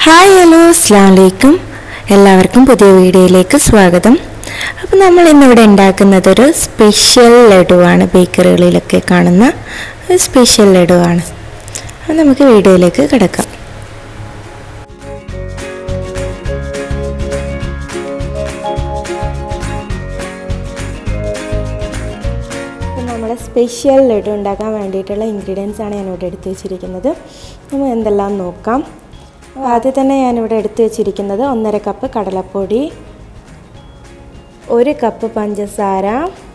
hi hello അസ്സാം വലൈക്കും എല്ലാവർക്കും പുതിയ വീഡിയോയിലേക്ക് സ്വാഗതം അപ്പോൾ നമ്മൾ ഇന്നിവിടെ ഉണ്ടാക്കുന്നത് ഒരു സ്പെഷ്യൽ ലഡുവാണ് ബേക്കറികളിലൊക്കെ കാണുന്ന ഒരു സ്പെഷ്യൽ ലഡുവാണ് അപ്പോൾ നമുക്ക് വീഡിയോയിലേക്ക് കിടക്കാം നമ്മുടെ സ്പെഷ്യൽ ലഡു ഉണ്ടാക്കാൻ വേണ്ടിയിട്ടുള്ള ഇൻഗ്രീഡിയൻസ് ആണ് ഞാനിവിടെ എടുത്തു വെച്ചിരിക്കുന്നത് നമ്മൾ എന്തെല്ലാം നോക്കാം ആദ്യം തന്നെ ഞാനിവിടെ എടുത്തു വെച്ചിരിക്കുന്നത് ഒന്നര കപ്പ് കടലപ്പൊടി ഒരു കപ്പ് പഞ്ചസാര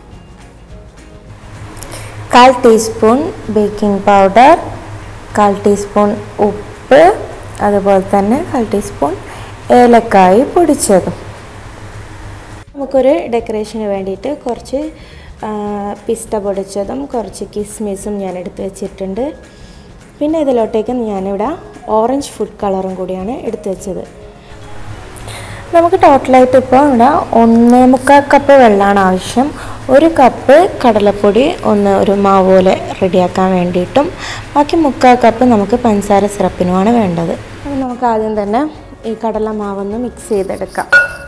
കാൽ ടീസ്പൂൺ ബേക്കിംഗ് പൗഡർ കാൽ ടീസ്പൂൺ ഉപ്പ് അതുപോലെ തന്നെ കാൽ ടീസ്പൂൺ ഏലക്കായി പൊടിച്ചതും നമുക്കൊരു ഡെക്കറേഷന് വേണ്ടിയിട്ട് കുറച്ച് പിസ്ത പൊടിച്ചതും കുറച്ച് കിസ്മിസും ഞാൻ എടുത്ത് വെച്ചിട്ടുണ്ട് പിന്നെ ഇതിലോട്ടേക്ക് ഞാനിവിടെ ഓറഞ്ച് ഫുഡ് കളറും കൂടിയാണ് എടുത്തു വെച്ചത് നമുക്ക് ടോട്ടലായിട്ട് ഇപ്പോൾ ഇവിടെ ഒന്ന് മുക്കാൽ കപ്പ് വെള്ളമാണ് ആവശ്യം ഒരു കപ്പ് കടലപ്പൊടി ഒന്ന് ഒരു മാവ് പോലെ റെഡിയാക്കാൻ വേണ്ടിയിട്ടും ബാക്കി മുക്കാൽ കപ്പ് നമുക്ക് പഞ്ചസാര സിറപ്പിനുമാണ് വേണ്ടത് അപ്പോൾ നമുക്ക് ആദ്യം തന്നെ ഈ കടല മാവൊന്ന് മിക്സ് ചെയ്തെടുക്കാം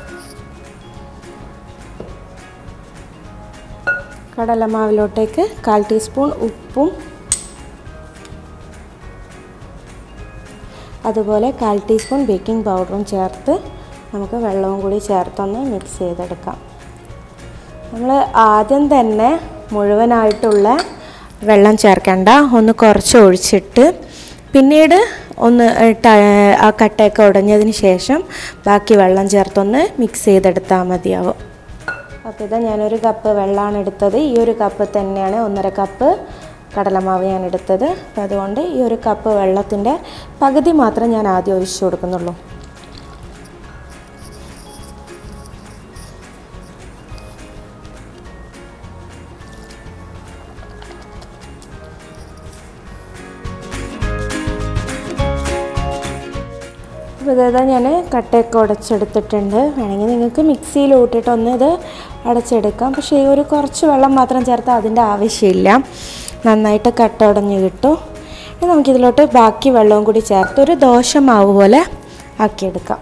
കടലമാവിലോട്ടേക്ക് കാൽ ടീസ്പൂൺ ഉപ്പും അതുപോലെ കാൽ ടീസ്പൂൺ ബേക്കിംഗ് പൗഡറും ചേർത്ത് നമുക്ക് വെള്ളവും കൂടി ചേർത്തൊന്ന് മിക്സ് ചെയ്തെടുക്കാം നമ്മൾ ആദ്യം തന്നെ മുഴുവനായിട്ടുള്ള വെള്ളം ചേർക്കേണ്ട ഒന്ന് കുറച്ച് ഒഴിച്ചിട്ട് പിന്നീട് ഒന്ന് ആ കട്ടയൊക്കെ ഉടഞ്ഞതിന് ശേഷം ബാക്കി വെള്ളം ചേർത്തൊന്ന് മിക്സ് ചെയ്തെടുത്താൽ മതിയാവും അപ്പോൾ ഇതാ ഞാനൊരു കപ്പ് വെള്ളമാണ് എടുത്തത് ഈ ഒരു കപ്പ് തന്നെയാണ് ഒന്നര കപ്പ് കടലമാവ് ഞാൻ എടുത്തത് അപ്പം അതുകൊണ്ട് ഈ ഒരു കപ്പ് വെള്ളത്തിൻ്റെ പകുതി മാത്രം ഞാൻ ആദ്യം ഒഴിച്ചു കൊടുക്കുന്നുള്ളൂ അപ്പോൾ ഇതാ ഞാൻ കട്ടയൊക്കെ ഉടച്ചെടുത്തിട്ടുണ്ട് വേണമെങ്കിൽ നിങ്ങൾക്ക് മിക്സിയിൽ ഇട്ടിട്ട് ഒന്ന് ഇത് അടച്ചെടുക്കാം പക്ഷേ ഈ ഒരു കുറച്ച് വെള്ളം മാത്രം ചേർത്താൽ അതിൻ്റെ ആവശ്യമില്ല നന്നായിട്ട് കട്ട ഉടഞ്ഞ് കിട്ടും ഇനി നമുക്കിതിലോട്ട് ബാക്കി വെള്ളവും കൂടി ചേർത്ത് ഒരു ദോശ മാവ് പോലെ ആക്കിയെടുക്കാം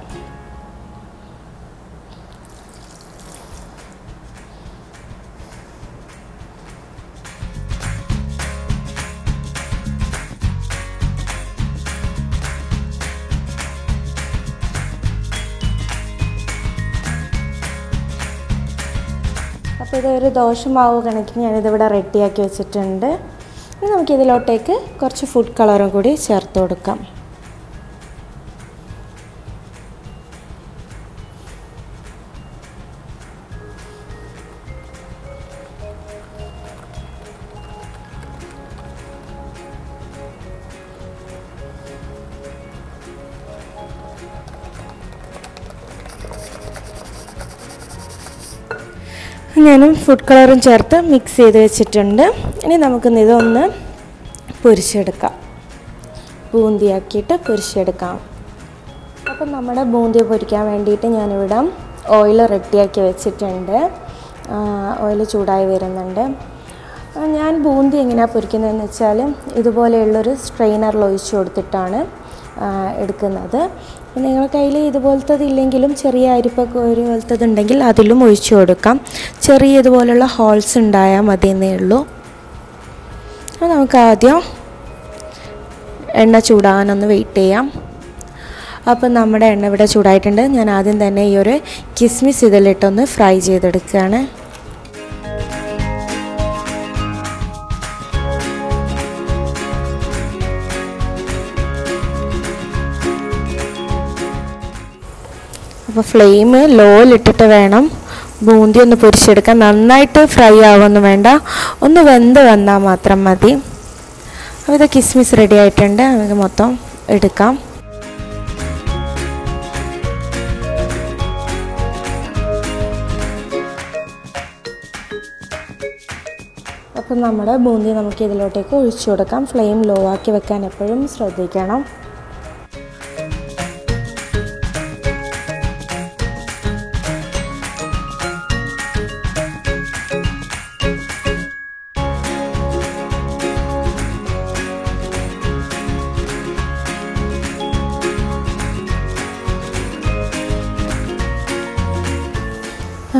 അപ്പോൾ ഇതൊരു ദോശമാവ് കണക്കിന് ഞാനിതിവിടെ റെഡിയാക്കി വെച്ചിട്ടുണ്ട് ഇനി നമുക്കിതിലോട്ടേക്ക് കുറച്ച് ഫുഡ് കളറും കൂടി ചേർത്ത് കൊടുക്കാം ഞാനും ഫുഡ് കളറും ചേർത്ത് മിക്സ് ചെയ്ത് വെച്ചിട്ടുണ്ട് ഇനി നമുക്കിന്ന് ഇതൊന്ന് പൊരിച്ചെടുക്കാം ബൂന്തിയാക്കിയിട്ട് പൊരിച്ചെടുക്കാം അപ്പം നമ്മുടെ ബൂന്തി പൊരിക്കാൻ വേണ്ടിയിട്ട് ഞാനിവിടെ ഓയിൽ റെഡിയാക്കി വെച്ചിട്ടുണ്ട് ഓയിൽ ചൂടായി വരുന്നുണ്ട് ഞാൻ ബൂന്തി എങ്ങനെയാണ് പൊരിക്കുന്നതെന്ന് വെച്ചാൽ ഇതുപോലെയുള്ളൊരു സ്ട്രെയിനറിൽ ഒഴിച്ച് കൊടുത്തിട്ടാണ് എടുക്കുന്നത് നിങ്ങളുടെ കയ്യിൽ ഇതുപോലത്തത് ഇല്ലെങ്കിലും ചെറിയ അരിപ്പൊക്കെ ഒരു പോലത്തത് ഉണ്ടെങ്കിൽ അതിലും ഒഴിച്ചു കൊടുക്കാം ചെറിയ ഇതുപോലുള്ള ഹോൾസ് ഉണ്ടായാൽ മതി എന്നേ ഉള്ളൂ അപ്പോൾ നമുക്ക് ആദ്യം എണ്ണ ചൂടാകാനൊന്ന് വെയിറ്റ് ചെയ്യാം അപ്പം നമ്മുടെ എണ്ണ ഇവിടെ ചൂടായിട്ടുണ്ട് ഞാൻ ആദ്യം തന്നെ ഈ ഒരു കിസ്മിസ് ഇതിലിട്ടൊന്ന് ഫ്രൈ ചെയ്തെടുക്കുകയാണ് അപ്പോൾ ഫ്ലെയിം ലോയിലിട്ടിട്ട് വേണം ബൂന്തി ഒന്ന് പൊരിച്ചെടുക്കാൻ നന്നായിട്ട് ഫ്രൈ ആവുമൊന്നും വേണ്ട ഒന്ന് വെന്ത് വന്നാൽ മാത്രം മതി അപ്പോൾ ഇത് കിസ്മിസ് റെഡി ആയിട്ടുണ്ട് നമുക്ക് മൊത്തം എടുക്കാം അപ്പം നമ്മുടെ ബൂന്തി നമുക്ക് ഇതിലോട്ടേക്ക് ഒഴിച്ചു കൊടുക്കാം ഫ്ലെയിം ലോ ആക്കി വെക്കാൻ എപ്പോഴും ശ്രദ്ധിക്കണം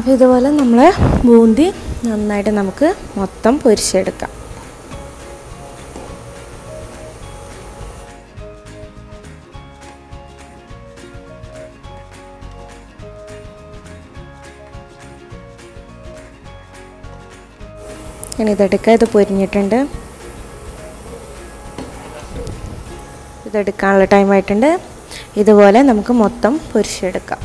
അപ്പോൾ ഇതുപോലെ നമ്മൾ ബൂന്തി നന്നായിട്ട് നമുക്ക് മൊത്തം പൊരിച്ചെടുക്കാം ഇനി ഇതെടുക്കുക ഇത് പൊരിഞ്ഞിട്ടുണ്ട് ഇതെടുക്കാനുള്ള ടൈം ആയിട്ടുണ്ട് ഇതുപോലെ നമുക്ക് മൊത്തം പൊരിച്ചെടുക്കാം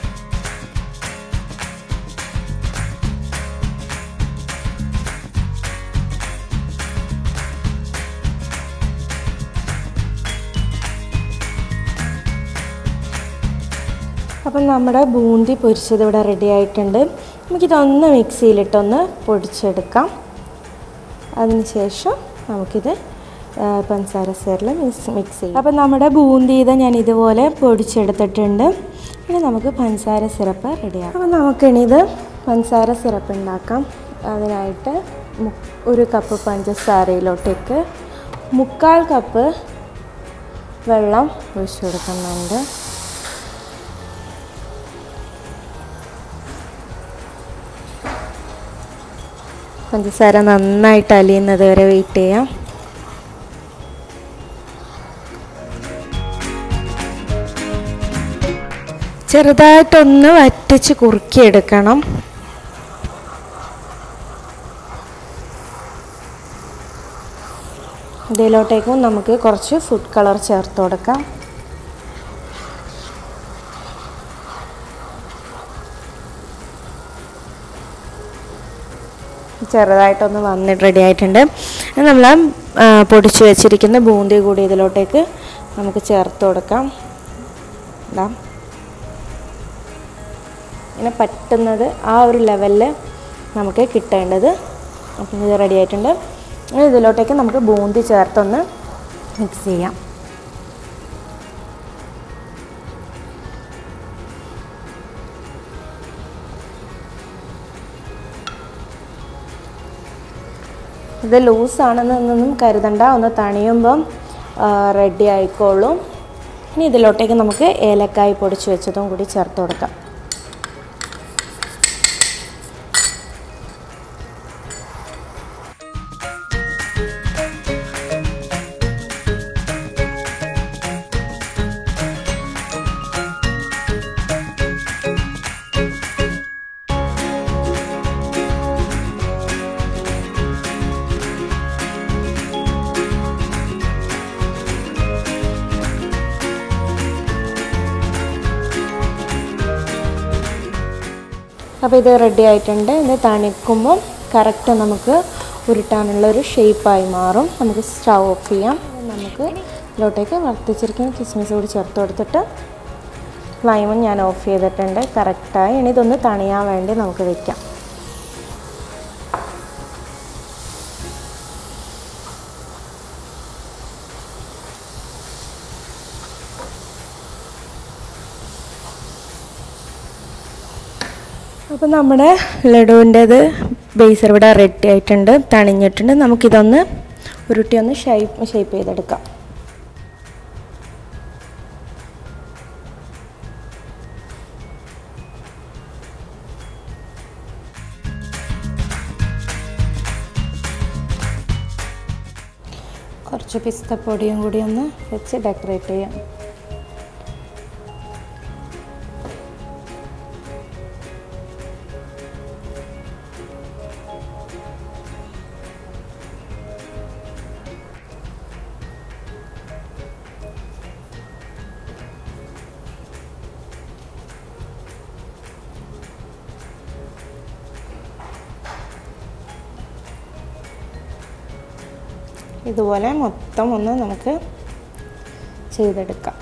അപ്പം നമ്മുടെ ബൂന്തി പൊരിച്ചത് ഇവിടെ റെഡി ആയിട്ടുണ്ട് നമുക്കിതൊന്ന് മിക്സിയിലിട്ടൊന്ന് പൊടിച്ചെടുക്കാം അതിനുശേഷം നമുക്കിത് ആ, പഞ്ചസാര സേറിൽ മിക്സ് മിക്സ് ചെയ്യാം അപ്പം നമ്മുടെ ബൂന്തി ഇത് ഞാൻ ഇതുപോലെ പൊടിച്ചെടുത്തിട്ടുണ്ട് ഇനി നമുക്ക് പഞ്ചസാര സിറപ്പ് റെഡിയാക്കാം അപ്പം നമുക്കിനി ഇത് പഞ്ചസാര സിറപ്പ് ഉണ്ടാക്കാം അതിനായിട്ട് മു- ഒരു കപ്പ് പഞ്ചസാരയിലോട്ടേക്ക് മുക്കാൽ കപ്പ് വെള്ളം ഒഴിച്ചു കൊടുക്കുന്നുണ്ട് പഞ്ചസാര നന്നായിട്ട് അലിയുന്നത് വരെ വെയിറ്റ് ചെയ്യാം ചെറുതായിട്ടൊന്ന് വറ്റിച്ച് കുറുക്കിയെടുക്കണം ഇതിലോട്ടേക്കും നമുക്ക് കുറച്ച് ഫുഡ് കളർ ചേർത്ത് കൊടുക്കാം ചെറുതായിട്ടൊന്ന് വന്നിട്ട് റെഡി ആയിട്ടുണ്ട് ഇനി നമ്മൾ ആ, പൊടിച്ച് വെച്ചിരിക്കുന്ന ബൂന്തി കൂടി ഇതിലോട്ടേക്ക് നമുക്ക് ചേർത്ത് കൊടുക്കാം ഇടാം ഇങ്ങനെ പറ്റുന്നത് ആ ഒരു ലെവലിൽ നമുക്ക് കിട്ടേണ്ടത് അപ്പം ഇത് റെഡി ആയിട്ടുണ്ട് ഇനി ഇതിലോട്ടേക്ക് നമുക്ക് ബൂന്തി ചേർത്തൊന്ന് മിക്സ് ചെയ്യാം ഇത് ലൂസാണെന്നൊന്നും കരുതണ്ട ഒന്ന് തണിയുമ്പം റെഡി ആയിക്കോളും ഇനി ഇതിലോട്ടേക്ക് നമുക്ക് ഏലക്കായ് പൊടിച്ച് വെച്ചതും കൂടി ചേർത്ത് കൊടുക്കാം അപ്പോൾ ഇത് റെഡി ആയിട്ടുണ്ട് ഇത് തണുക്കുമ്പോൾ കറക്റ്റ് നമുക്ക് ഉരുട്ടാനുള്ള ഒരു ഷേപ്പായി മാറും നമുക്ക് സ്റ്റൗ ഓഫ് ചെയ്യാം നമുക്ക് ഇതിലോട്ടേക്ക് വറുത്തിച്ചിരിക്കുന്ന കിസ്മിസ് കൂടി ചേർത്ത് കൊടുത്തിട്ട് ഫ്ലൈമും ഞാൻ ഓഫ് ചെയ്തിട്ടുണ്ട് കറക്റ്റായി ഇനി ഇതൊന്ന് തണിയാൻ വേണ്ടി നമുക്ക് വെക്കാം അപ്പോൾ നമ്മുടെ ലഡുവിൻ്റെത് ബേസർ ഇവിടെ റെഡി ആയിട്ടുണ്ട് തണിഞ്ഞിട്ടുണ്ട് നമുക്കിതൊന്ന് ഉരുട്ടി ഒന്ന് ഷേപ്പ് ഷേപ്പ് ചെയ്തെടുക്കാം കുറച്ച് പിസ്തപ്പൊടിയും കൂടി ഒന്ന് വെച്ച് ഡെക്കറേറ്റ് ചെയ്യാം ഇതുപോലെ മൊത്തം ഒന്ന് നമുക്ക് ചെയ്തെടുക്കാം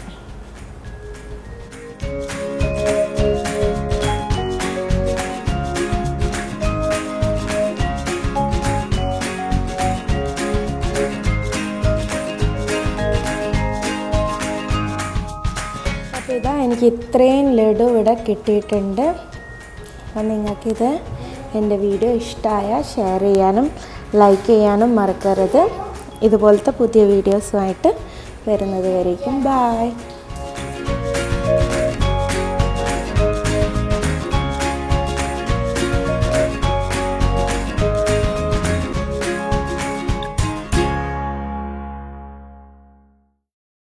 അപ്പോൾ ഇതാ എനിക്ക് ഇത്രയും ലഡു ഇവിടെ കിട്ടിയിട്ടുണ്ട് അപ്പം നിങ്ങൾക്കിത് എൻ്റെ വീഡിയോ ഇഷ്ടമായ ഷെയർ ചെയ്യാനും ലൈക്ക് ചെയ്യാനും മറക്കരുത് ഇതുപോലത്തെ പുതിയ വീഡിയോസുമായിട്ട് വരുന്നത് വരേക്കും ബായ്